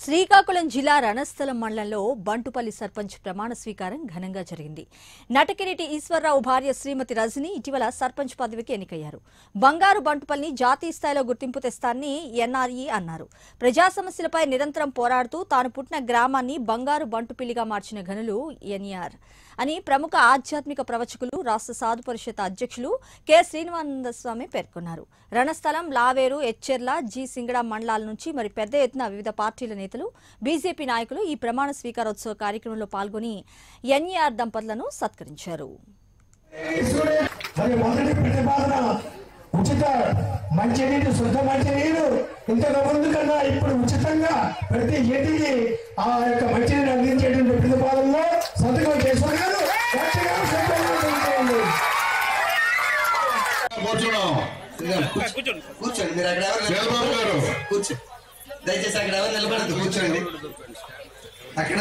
శ్రీకాకుళం జిల్లా రణస్థలం మండలంలో బంటుపల్లి సర్పంచ్ ప్రమాణ స్వీకారం ఘనంగా జరిగింది నటకిరీటి ఈశ్వరరావు భార్య శ్రీమతి రజని ఇటీవల సర్పంచ్ పదవికి ఎన్నికయ్యారు బంగారు బంటుపల్లిని జాతీయ స్థాయిలో గుర్తింపు తెస్తానని ఎన్ఆర్ఈ అన్నారు ప్రజా సమస్యలపై నిరంతరం పోరాడుతూ తాను పుట్టిన గ్రామాన్ని బంగారు బంటుపిల్లిగా మార్చిన ఘనులు ఎన్ఆర్ అని ప్రముఖ ఆధ్యాత్మిక ప్రవచకులు రాష్ట్ర సాధు పరిషత్ అధ్యక్షులు కె శ్రీనివానంద స్వామి పేర్కొన్నారు రణస్థలం లావేరు ఎచ్చెర్ల జి సింగడ మండలాల నుంచి మరి పెద్ద ఎత్తున వివిధ పార్టీల నేతలు బీజేపీ నాయకులు ఈ ప్రమాణ స్వీకారోత్సవ కార్యక్రమంలో పాల్గొని ఎన్ఈఆర్ దంపతులను సత్కరించారు మరి మొదటి ప్రతిపాదన ఉచిత మంచినీరు శుద్ధ మంచినీరు ఇంతకు ముందు కన్నా ఇప్పుడు ఉచితంగా ప్రతి ఇంటికి ఆ యొక్క మంచినీరు అందించేటువంటి ప్రతిపాదనలో సంతకం చేసుకున్నారు గట్టిగా సంతకం చేయండి. కూర్చున్నాం కూర్చోండి కూర్చోండి మీరు అక్కడ ఎవరు చంద్రబాబు గారు. కూర్చో దయచేసి అక్కడ ఎవరు నిలబడద్దు కూర్చోండి అక్కడ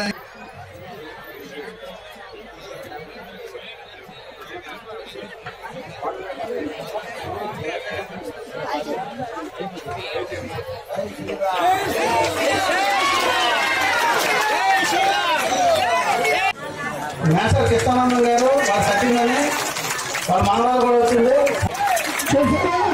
మేసర్ కృష్ణానందం గారు వాళ్ళ సత్యంగానే వాళ్ళ మనవాళ్ళు కూడా వచ్చింది